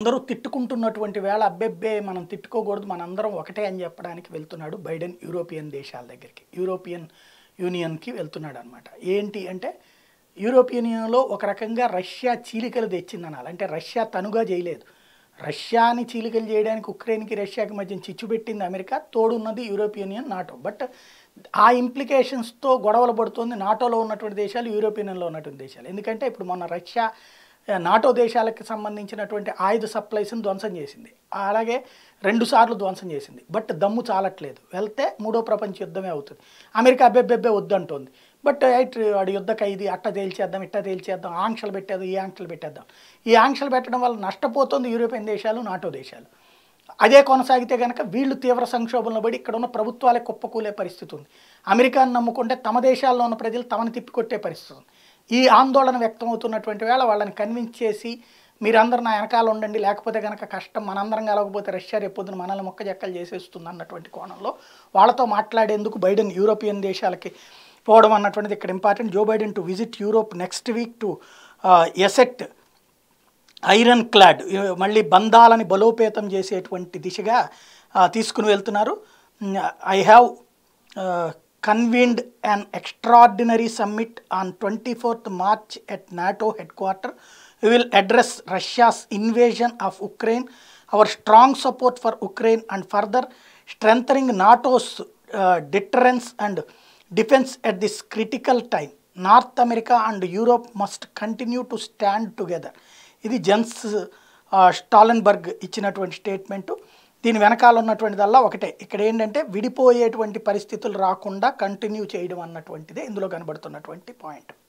అందరూ తిట్టుకుంటున్నటువంటి వేళ అబ్బెబ్బే మనం తిట్టుకోకూడదు మనందరం ఒకటే అని చెప్పడానికి వెళ్తున్నాడు బైడెన్ యూరోపియన్ దేశాల దగ్గరికి యూరోపియన్ యూనియన్కి వెళ్తున్నాడు అనమాట ఏంటి అంటే యూరోపియన్ యూనియన్లో ఒక రకంగా రష్యా చీలికలు తెచ్చింది అనాలి అంటే రష్యా తనుగా చేయలేదు రష్యాని చీలికలు చేయడానికి ఉక్రెయిన్కి రష్యాకి మధ్య చిచ్చు పెట్టింది అమెరికా తోడున్నది యూరోపియన్ యూనియన్ నాటో బట్ ఆ ఇంప్లికేషన్స్తో గొడవలు పడుతుంది నాటోలో ఉన్నటువంటి దేశాలు యూరోపియన్ యూనియన్లో ఉన్నటువంటి దేశాలు ఎందుకంటే ఇప్పుడు మొన్న రష్యా ఆ, నాటో దేశాలకు సంబంధించినటువంటి ఆయుధ సప్లైస్ని ధ్వంసం చేసింది అలాగే రెండు సార్లు ధ్వంసం చేసింది బట్ దమ్ము చాలట్లేదు వెళ్తే మూడో ప్రపంచ యుద్ధమే అవుతుంది అమెరికా అబ్బెబ్బెబ్బే వద్దంటోంది బట్ ఎయిట్ వాడి యుద్ధ ఖైదీ అట్ట తేల్చేద్దాం ఇట్ట తేల్చేద్దాం ఆంక్షలు పెట్టేద్దాం ఈ ఆంక్షలు పెట్టేద్దాం ఈ ఆంక్షలు పెట్టడం వల్ల నష్టపోతుంది యూరోపియన్ దేశాలు నాటో దేశాలు అదే కొనసాగితే కనుక వీళ్ళు తీవ్ర సంక్షోభంలో పడి ఇక్కడ ఉన్న ప్రభుత్వాలే కుప్పకూలే పరిస్థితి ఉంది అమెరికాను నమ్ముకుంటే తమ దేశాల్లో ఉన్న ప్రజలు తమను తిప్పికొట్టే పరిస్థితి ఉంది ఈ ఆందోళన వ్యక్తం అవుతున్నటువంటి వేళ వాళ్ళని కన్విన్స్ చేసి మీరందరూ నా వెనకాల ఉండండి లేకపోతే కనుక కష్టం మనందరం కలగకపోతే రష్యా రేపొద్దున మనల్ని మొక్కజెక్కలు చేసేస్తుంది అన్నటువంటి కోణంలో వాళ్ళతో మాట్లాడేందుకు బైడెన్ యూరోపియన్ దేశాలకి పోవడం అన్నటువంటిది ఇక్కడ important Joe Biden to visit Europe next week to assert ironclad మళ్ళీ బంధాలని బలోపేతం చేసేటువంటి దిశగా ఆ, తీసుకుని వెళ్తున్నారు I have convened an extraordinary summit on twenty fourth March at NATO head quarter we will address Russia's invasion of Ukraine, our strong support for Ukraine, and further strengthening NATO's uh, deterrence and defense at this critical time. North America and Europe must continue to stand together. ఇది Jens ఆ, Stoltenberg ఇచ్చినటువంటి statement దీని వెనకాల ఉన్నటువంటిదల్లా ఒకటే ఇక్కడ ఏంటంటే విడిపోయేటువంటి పరిస్థితులు రాకుండా కంటిన్యూ చేయడం అన్నటువంటిదే ఇందులో కనబడుతున్నటువంటి పాయింట్